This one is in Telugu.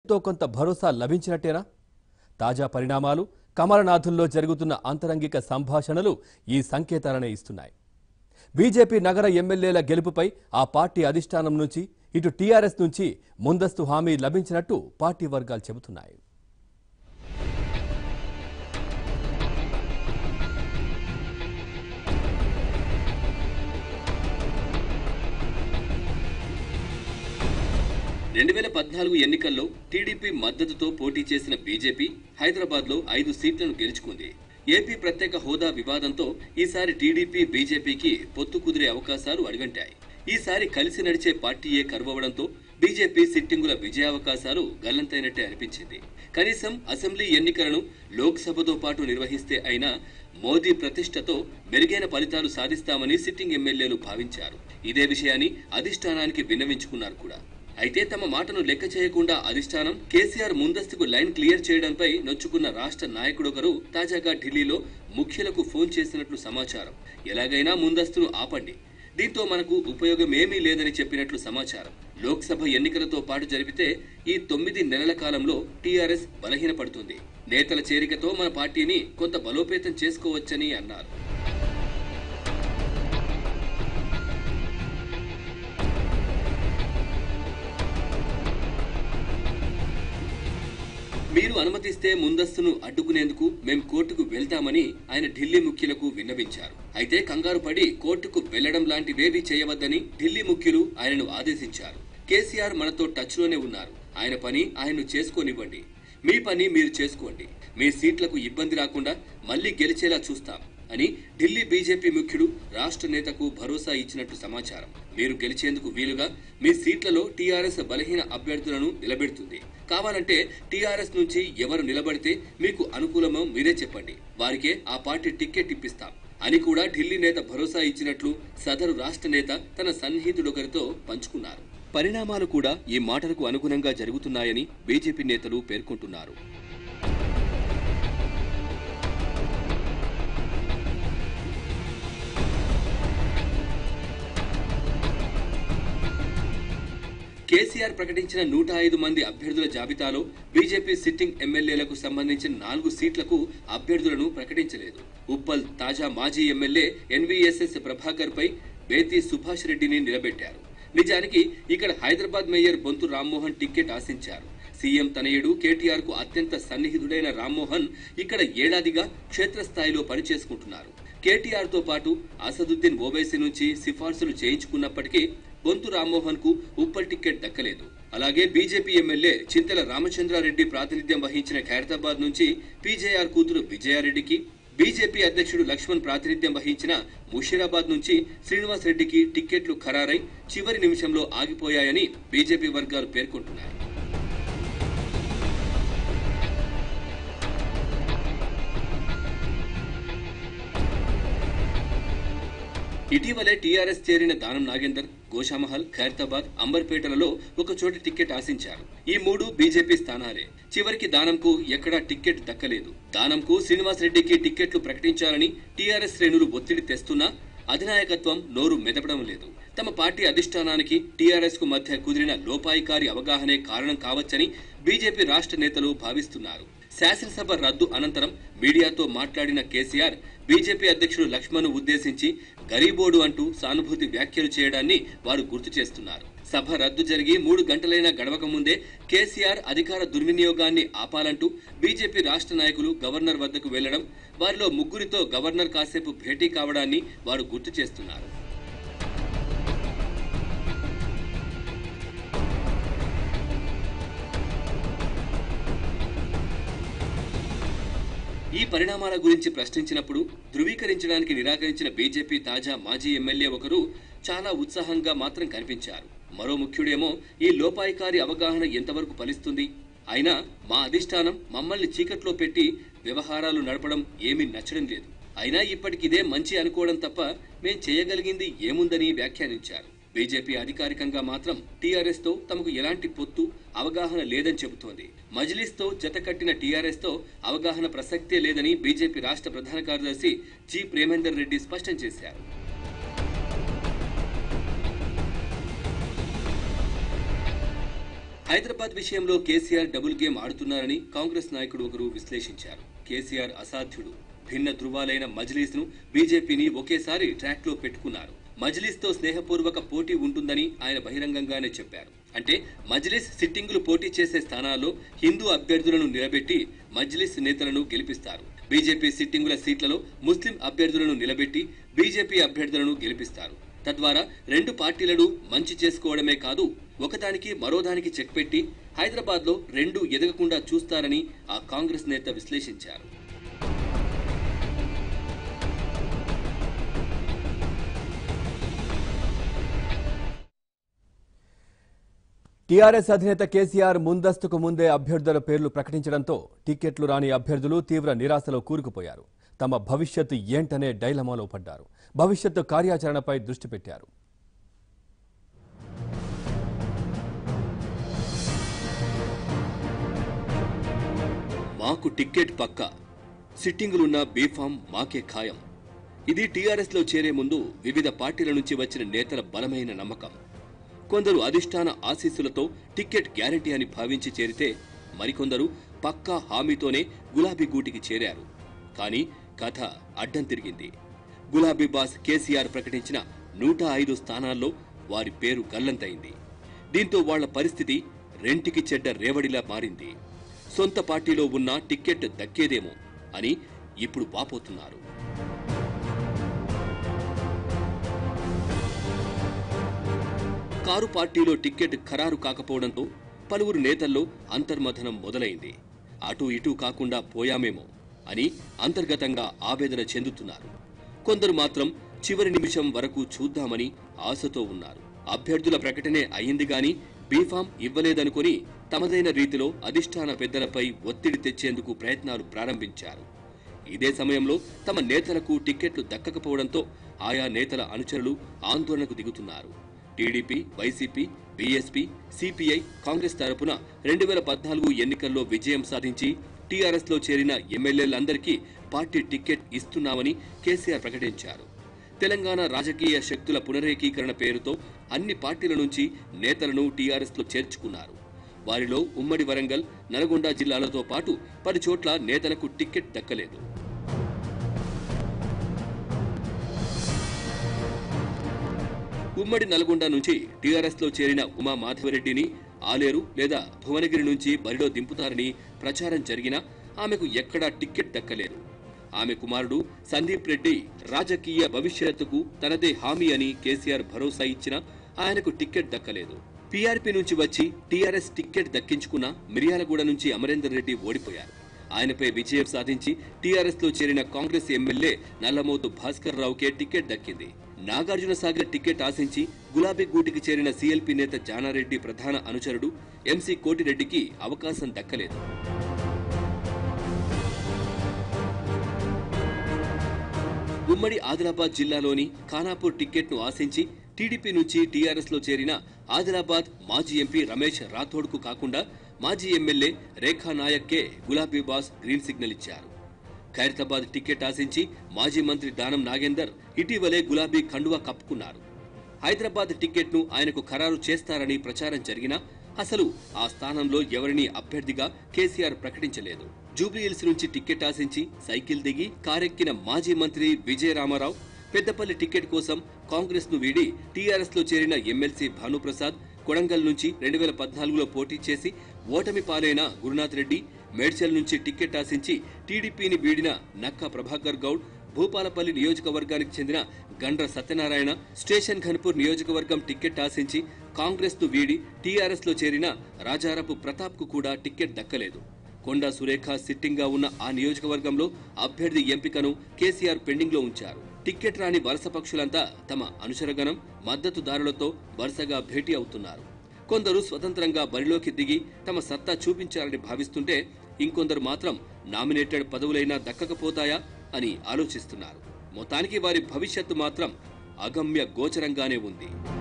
ఎంతో కొంత భరోసా లభించినట్టేనా తాజా పరిణామాలు కమలనాథుల్లో జరుగుతున్న అంతరంగిక సంభాషణలు ఈ సంకేతాలనే ఇస్తున్నాయి బీజేపీ నగర ఎమ్మెల్యేల గెలుపుపై ఆ పార్టీ అధిష్టానం నుంచి ఇటు టీఆర్ఎస్ నుంచి ముందస్తు హామీ లభించినట్టు పార్టీ వర్గాలు చెబుతున్నాయి రెండు వేల పద్నాలుగు ఎన్నికల్లో టీడీపీ మద్దతుతో పోటీ చేసిన బీజేపీ హైదరాబాద్ లో ఐదు సీట్లను గెలుచుకుంది ఏపీ ప్రత్యేక హోదా వివాదంతో ఈసారి టీడీపీ బీజేపీకి పొత్తు కుదిరే అవకాశాలు అడుగంటాయి ఈసారి కలిసి నడిచే పార్టీయే కరువవడంతో బీజేపీ సిట్టింగుల విజయావకాశాలు గల్లంతైనట్టే అనిపించింది కనీసం అసెంబ్లీ ఎన్నికలను లోక్సభతో పాటు నిర్వహిస్తే అయినా మోదీ ప్రతిష్టతో మెరుగైన ఫలితాలు సాధిస్తామని సిట్టింగ్ ఎమ్మెల్యేలు భావించారు ఇదే విషయాన్ని అధిష్టానానికి విన్నవించుకున్నారు కూడా అయితే తమ మాటను లెక్క చేయకుండా అధిష్టానం కేసీఆర్ ముందస్తుకు లైన్ క్లియర్ చేయడంపై నొచ్చుకున్న రాష్ట్ర నాయకుడొకరు తాజాగా ఢిల్లీలో ముఖ్యులకు ఫోన్ చేసినట్లు సమాచారం ఎలాగైనా ముందస్తును ఆపండి దీంతో మనకు ఉపయోగం ఏమీ లేదని చెప్పినట్లు సమాచారం లోక్సభ ఎన్నికలతో పాటు జరిపితే ఈ తొమ్మిది నెలల కాలంలో టీఆర్ఎస్ బలహీనపడుతుంది నేతల చేరికతో మన పార్టీని కొంత బలోపేతం చేసుకోవచ్చని అన్నారు మీరు అనుమతిస్తే ముందస్తును అడ్డుకునేందుకు మేం కోర్టుకు వెళ్తామని ఆయన ఢిల్లీ ముఖ్యులకు విన్నవించారు అయితే కంగారు పడి కోర్టుకు వెళ్లడం లాంటివేవీ చేయవద్దని ఢిల్లీ ముఖ్యులు ఆయనను ఆదేశించారు కేసీఆర్ మనతో టచ్ లోనే ఉన్నారు ఆయన పని ఆయన్ను చేసుకోనివ్వండి మీ పని మీరు చేసుకోండి మీ సీట్లకు ఇబ్బంది రాకుండా మళ్లీ గెలిచేలా చూస్తాం అని ఢిల్లీ బీజేపీ ముఖ్యుడు రాష్ట్ర నేతకు భరోసా ఇచ్చినట్టు సమాచారం మీరు గెలిచేందుకు వీలుగా మీ సీట్లలో టీఆర్ఎస్ బలహీన అభ్యర్థులను నిలబెడుతుంది కావాలంటే టీఆర్ఎస్ నుంచి ఎవరు నిలబడితే మీకు అనుకూలమో మీరే చెప్పండి వారికే ఆ పార్టీ టికెట్ ఇప్పిస్తాం అని కూడా ఢిల్లీ నేత భరోసా ఇచ్చినట్లు సదరు రాష్ట్ర నేత తన సన్నిహితుడొకరితో పంచుకున్నారు పరిణామాలు కూడా ఈ మాటలకు అనుగుణంగా జరుగుతున్నాయని బీజేపీ నేతలు పేర్కొంటున్నారు కేసీఆర్ ప్రకటించిన నూట ఐదు మంది అభ్యర్థుల జాబితాలో బీజేపీ సిట్టింగ్ ఎమ్మెల్యేలకు సంబంధించిన నాలుగు సీట్లకు అభ్యర్థులను ప్రకటించలేదు ఉప్పల్ తాజా మాజీ ఎమ్మెల్యే ఎన్వీఎస్ఎస్ ప్రభాకర్ పై బేతి సుభాష్ రెడ్డిని నిలబెట్టారు నిజానికి ఇక్కడ హైదరాబాద్ మేయర్ బొంతు రామ్మోహన్ టికెట్ ఆశించారు సీఎం తనయుడు కేటీఆర్ కు అత్యంత సన్నిహితుడైన రామ్మోహన్ ఇక్కడ ఏడాదిగా క్షేత్రస్థాయిలో పనిచేసుకుంటున్నారు కేటీఆర్ తో పాటు అసదుద్దీన్ ఓవైసీ నుంచి సిఫార్సులు చేయించుకున్నప్పటికీ బొంతు రామ్మోహన్ కు ఉప్పల్ టికెట్ దక్కలేదు అలాగే బీజేపీ ఎమ్మెల్యే చింతల రామచంద్రారెడ్డి ప్రాతినిధ్యం వహించిన ఖైరతాబాద్ నుంచి పీజేఆర్ కూతురు విజయారెడ్డికి బీజేపీ అధ్యక్షుడు లక్ష్మణ్ ప్రాతినిధ్యం వహించిన ముషీరాబాద్ నుంచి శ్రీనివాస్ రెడ్డికి టిక్కెట్లు ఖరారై చివరి నిమిషంలో ఆగిపోయాయని బీజేపీ వర్గాలు పేర్కొంటున్నాయి ఇటీవలే టీఆర్ఎస్ చేరిన దానం నాగేందర్ గోషామహల్ ఖైరతాబాద్ అంబర్పేటలలో ఒక చోట టికెట్ ఆశించారు ఈ మూడు బీజేపీ స్థానాలే చివరికి దానంకు ఎక్కడా టికెట్ దక్కలేదు దానంకు శ్రీనివాస్ రెడ్డికి టిక్కెట్లు ప్రకటించాలని టీఆర్ఎస్ శ్రేణులు ఒత్తిడి తెస్తున్నా అధినాయకత్వం నోరు మెదపడం లేదు తమ పార్టీ అధిష్టానానికి టీఆర్ఎస్ కు మధ్య కుదిరిన లోపాయికారి అవగాహనే కారణం కావచ్చని బీజేపీ రాష్ట్ర నేతలు భావిస్తున్నారు శాసనసభ రద్దు అనంతరం మీడియాతో మాట్లాడిన కేసీఆర్ బీజేపీ అధ్యక్షుడు లక్ష్మణ్ ఉద్దేశించి గరీబోడు అంటూ సానుభూతి వ్యాఖ్యలు చేయడాన్ని వారు గుర్తు చేస్తున్నారు సభ రద్దు జరిగి మూడు గంటలైనా గడవక ముందే కేసీఆర్ అధికార దుర్వినియోగాన్ని ఆపాలంటూ బీజేపీ రాష్ట్ర నాయకులు గవర్నర్ వద్దకు వెళ్లడం వారిలో ముగ్గురితో గవర్నర్ కాసేపు భేటీ కావడాన్ని వారు గుర్తు చేస్తున్నారు ఈ పరిణామాల గురించి ప్రశ్నించినప్పుడు ధృవీకరించడానికి నిరాకరించిన బీజేపీ తాజా మాజీ ఎమ్మెల్యే ఒకరు చాలా ఉత్సాహంగా మాత్రం కనిపించారు మరో ముఖ్యుడేమో ఈ లోపాయికారి అవగాహన ఎంతవరకు ఫలిస్తుంది అయినా మా అధిష్టానం మమ్మల్ని చీకట్లో పెట్టి వ్యవహారాలు నడపడం ఏమీ నచ్చడం లేదు అయినా ఇప్పటికిదే మంచి అనుకోవడం తప్ప మేం చేయగలిగింది ఏముందని వ్యాఖ్యానించారు బీజేపీ అధికారికంగా మాత్రం టీఆర్ఎస్ తో తమకు ఎలాంటి పొత్తు అవగాహన లేదని చెబుతోంది మజ్లిస్ తో జతకట్టిన టీఆర్ఎస్ తో అవగాహన ప్రసక్తే లేదని బీజేపీ రాష్ట్ర ప్రధాన కార్యదర్శి జి ప్రేమేందర్ రెడ్డి స్పష్టం చేశారు హైదరాబాద్ విషయంలో కేసీఆర్ డబుల్ గేమ్ ఆడుతున్నారని కాంగ్రెస్ నాయకుడు ఒకరు విశ్లేషించారు కేసీఆర్ అసాధ్యుడు భిన్న ధృవాలైన మజ్లీస్ ను బీజేపీని ఒకేసారి ట్రాక్ లో పెట్టుకున్నారు మజ్లీస్ తో స్నేహపూర్వక పోటీ ఉంటుందని ఆయన బహిరంగంగానే చెప్పారు అంటే మజ్లిస్ సిట్టింగులు పోటీ చేసే స్థానాల్లో హిందూ అభ్యర్థులను నిలబెట్టి మజ్లిస్ నేతలను గెలిపిస్తారు బీజేపీ సిట్టింగుల సీట్లలో ముస్లిం అభ్యర్థులను నిలబెట్టి బీజేపీ అభ్యర్థులను గెలిపిస్తారు తద్వారా రెండు పార్టీలను మంచి చేసుకోవడమే కాదు ఒకదానికి మరోదానికి చెక్ పెట్టి హైదరాబాద్ లో రెండు ఎదగకుండా చూస్తారని ఆ కాంగ్రెస్ నేత విశ్లేషించారు టీఆర్ఎస్ అధినేత కేసీఆర్ ముందస్తుకు ముందే అభ్యర్థుల పేర్లు ప్రకటించడంతో టికెట్లు రాని అభ్యర్థులు తీవ్ర నిరాశలో కూరుకుపోయారు తమ భవిష్యత్తు ఏంటనే డైలమాలో పడ్డారు భవిష్యత్తు కార్యాచరణపై దృష్టి పెట్టారు మాకు టిక్కెట్ పక్క సిట్టింగులున్న బీఫామ్ మాకే ఖాయం ఇది టీఆర్ఎస్ లో చేరే ముందు వివిధ పార్టీల నుంచి వచ్చిన నేతల బలమైన నమ్మకం కొందరు అధిష్టాన ఆశీస్సులతో టిక్కెట్ గ్యారంటీ అని భావించి చేరితే మరికొందరు పక్కా హామీతోనే గులాబీ గూటికి చేరారు కానీ కథ అడ్డం తిరిగింది గులాబీ బాస్ కేసీఆర్ ప్రకటించిన నూట ఐదు స్థానాల్లో వారి పేరు గల్లంతైంది దీంతో వాళ్ల పరిస్థితి రెంటికి చెడ్డ రేవడిలా మారింది సొంత పార్టీలో ఉన్న టిక్కెట్ దక్కేదేమో అని ఇప్పుడు వాపోతున్నారు కారు పార్టీలో టిక్కెట్ ఖరారు కాకపోవడంతో పలువురు నేతల్లో అంతర్మథనం మొదలైంది అటు ఇటు కాకుండా పోయామేమో అని అంతర్గతంగా ఆవేదన చెందుతున్నారు కొందరు మాత్రం చివరి నిమిషం వరకు చూద్దామని ఆశతో ఉన్నారు అభ్యర్థుల ప్రకటనే అయింది గాని బీఫామ్ ఇవ్వలేదనుకుని తమదైన రీతిలో అధిష్టాన పెద్దలపై ఒత్తిడి తెచ్చేందుకు ప్రయత్నాలు ప్రారంభించారు ఇదే సమయంలో తమ నేతలకు టిక్కెట్లు దక్కకపోవడంతో ఆయా నేతల అనుచరులు ఆందోళనకు దిగుతున్నారు TDP YCP BSP CPI Congress తరపున రెండు వేల పద్నాలుగు ఎన్నికల్లో విజయం సాధించి టీఆర్ఎస్ లో చేరిన ఎమ్మెల్యేలందరికీ పార్టీ టిక్కెట్ ఇస్తున్నామని కేసీఆర్ ప్రకటించారు తెలంగాణ రాజకీయ శక్తుల పునరేకీకరణ పేరుతో అన్ని పార్టీల నుంచి నేతలను టీఆర్ఎస్ లో చేర్చుకున్నారు వారిలో ఉమ్మడి వరంగల్ నల్గొండ జిల్లాలతో పాటు పలు చోట్ల నేతలకు టిక్కెట్ దక్కలేదు ఉమ్మడి నల్గొండ నుంచి టీఆర్ఎస్ లో చేరిన ఉమా మాధవరెడ్డిని ఆలేరు లేదా భువనగిరి నుంచి బరిలో దింపుతారని ప్రచారం జరిగినా ఆమెకు ఎక్కడా టిక్కెట్ దక్కలేదు ఆమె కుమారుడు సందీప్ రెడ్డి రాజకీయ భవిష్యత్తుకు తనదే హామీ అని కేసీఆర్ భరోసా ఇచ్చినా ఆయనకు టిక్కెట్ దక్కలేదు పీఆర్పీ నుంచి వచ్చి టీఆర్ఎస్ టిక్కెట్ దక్కించుకున్న మిర్యాలగూడ నుంచి అమరేందర్ రెడ్డి ఓడిపోయారు ఆయనపై విజయం సాధించి టీఆర్ఎస్ లో చేరిన కాంగ్రెస్ ఎమ్మెల్యే నల్లమోతు భాస్కర్ రావుకే టికెట్ దక్కింది నాగార్జున సాగర్ టికెట్ ఆశించి గులాబీ గూటికి చేరిన సీఎల్పీ నేత జానారెడ్డి ప్రధాన అనుచరుడు ఎంసీ కోటిరెడ్డికి అవకాశం దక్కలేదు ఉమ్మడి ఆదిలాబాద్ జిల్లాలోని ఖానాపూర్ టిక్కెట్ను ఆశించి టీడీపీ నుంచి టీఆర్ఎస్ లో చేరిన ఆదిలాబాద్ మాజీ ఎంపీ రమేష్ రాథోడ్కు కాకుండా మాజీ ఎమ్మెల్యే రేఖా నాయక్కే గులాబీ బాస్ గ్రీన్ సిగ్నల్ ఇచ్చారు ఖైరతాబాద్ టికెట్ ఆశించి మాజీ మంత్రి దానం నాగేందర్ ఇటీవలే గులాబీ కండువా కప్పుకున్నారు హైదరాబాద్ టికెట్ను ఆయనకు ఖరారు చేస్తారని ప్రచారం జరిగినా అసలు ఆ స్థానంలో ఎవరిని అభ్యర్థిగా కేసీఆర్ ప్రకటించలేదు జూబ్లీహిల్స్ నుంచి టికెట్ ఆశించి సైకిల్ దిగి కారెక్కిన మాజీ మంత్రి విజయ రామారావు పెద్దపల్లి టికెట్ కోసం కాంగ్రెస్ ను వీడి టీఆర్ఎస్ లో చేరిన ఎమ్మెల్సీ భానుప్రసాద్ కొడంగల్ నుంచి రెండు వేల పద్నాలుగులో పోటీ చేసి ఓటమి పాలైన గురునాథ్ రెడ్డి మేడ్చల్ నుంచి టికెట్ ఆశించి టీడీపీని వీడిన నక్కా ప్రభాకర్ గౌడ్ భూపాలపల్లి నియోజకవర్గానికి చెందిన గండ్ర సత్యనారాయణ స్టేషన్ ఘన్పూర్ నియోజకవర్గం టికెట్ ఆశించి కాంగ్రెస్ ను వీడి టీఆర్ఎస్ లో చేరిన రాజారపు ప్రతాప్ కు కూడా టికెట్ దక్కలేదు కొండా సురేఖ సిట్టింగ్ గా ఉన్న ఆ నియోజకవర్గంలో అభ్యర్థి ఎంపికను కేసీఆర్ పెండింగ్ లో ఉంచారు టిక్కెట్ రాని వలస పక్షులంతా తమ అనుచరగణం మద్దతుదారులతో వరుసగా భేటీ అవుతున్నారు కొందరు స్వతంత్రంగా బరిలోకి దిగి తమ సత్తా చూపించాలని భావిస్తుంటే ఇంకొందరు మాత్రం నామినేటెడ్ పదవులైనా దక్కకపోతాయా అని ఆలోచిస్తున్నారు మొత్తానికి వారి భవిష్యత్తు మాత్రం అగమ్య గోచరంగానే ఉంది